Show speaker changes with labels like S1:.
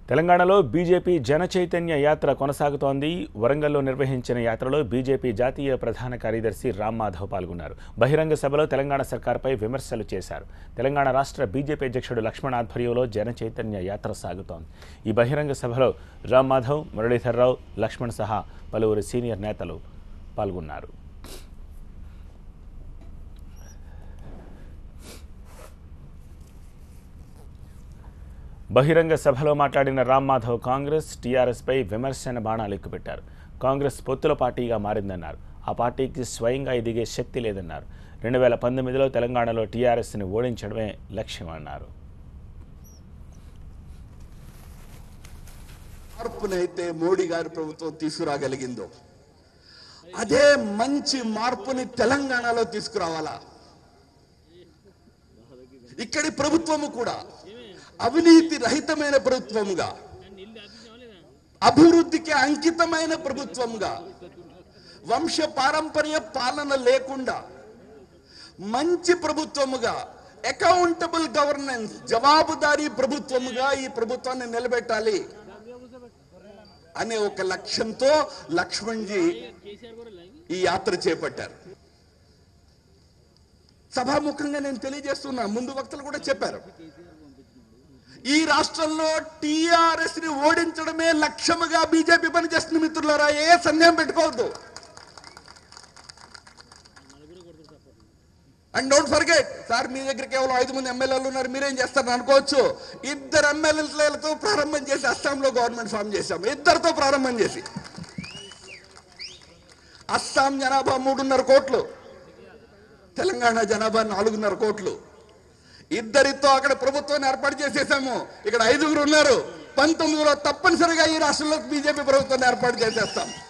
S1: తెలంగాణలో బీజేపీ జన చైతన్య యాత్ర కొనసాగుతోంది వరంగల్లో నిర్వహించిన యాత్రలో బీజేపీ జాతీయ ప్రధాన కార్యదర్శి రామ్ మాధవ్ పాల్గొన్నారు బహిరంగ సభలో తెలంగాణ సర్కార్పై విమర్శలు చేశారు తెలంగాణ రాష్ట్ర బీజేపీ అధ్యక్షుడు లక్ష్మణ్ ఆధ్వర్యంలో జన చైతన్య యాత్ర సాగుతోంది ఈ బహిరంగ సభలో రామ్ మాధవ్ మురళీధర్రావు లక్ష్మణ్ సహా పలువురు సీనియర్ నేతలు పాల్గొన్నారు బహిరంగ సభలో మాట్లాడిన రామ్ మాధవ్ కాంగ్రెస్ టీఆర్ఎస్పై విమర్శన బాణాలు ఎక్కుపెట్టారు కాంగ్రెస్ పొత్తుల పార్టీగా మారిందన్నారు ఆ పార్టీకి స్వయంగా ఎదిగే శక్తి లేదన్నారు రెండు వేల పంతొమ్మిదిలో తెలంగాణలో టీఆర్ఎస్ని ఓడించడమే లక్ష్యమన్నారు
S2: మార్పునైతే మోడీ గారి ప్రభుత్వం తీసుకురాగలిగిందో అదే మంచి మార్పుని తెలంగాణలో తీసుకురావాలా ఇక్కడి ప్రభుత్వము కూడా అవినీతి రహితమైన ప్రభుత్వముగా అభివృద్ధికి అంకితమైన ప్రభుత్వంగా వంశ పారంపర్య పాలన లేకుండా మంచి ప్రభుత్వముగా అకౌంటబుల్ గవర్నెన్స్ జవాబుదారీ ప్రభుత్వముగా ఈ ప్రభుత్వాన్ని నిలబెట్టాలి అనే ఒక లక్ష్యంతో లక్ష్మణ్జీ ఈ యాత్ర చేపట్టారు సభాముఖంగా నేను తెలియజేస్తున్నా ముందు వక్తలు కూడా చెప్పారు ఈ రాష్ట్రంలో టిఆర్ఎస్ ని ఓడించడమే లక్ష్యముగా బీజేపీ పనిచేస్తున్న మిత్రులారా ఏ సందేహం పెట్టుకోవద్దు అండ్ డోంట్ ఫర్గెట్ సార్ మీ దగ్గర కేవలం ఐదు మంది ఎమ్మెల్యేలు ఉన్నారు మీరేం చేస్తారని అనుకోవచ్చు ఇద్దరు ఎమ్మెల్యేలతో ప్రారంభం చేసి అస్సాంలో గవర్నమెంట్ ఫామ్ చేశాం ఇద్దరితో ప్రారంభం చేసి అస్సాం జనాభా మూడున్నర కోట్లు తెలంగాణ జనాభా నాలుగున్నర కోట్లు ఇద్దరితో అక్కడ ప్రభుత్వాన్ని ఏర్పాటు చేసేసాము ఇక్కడ ఐదుగురు ఉన్నారు పంతొమ్మిదిలో తప్పనిసరిగా ఈ రాష్ట్రంలో బీజేపీ ప్రభుత్వాన్ని ఏర్పాటు చేసేస్తాం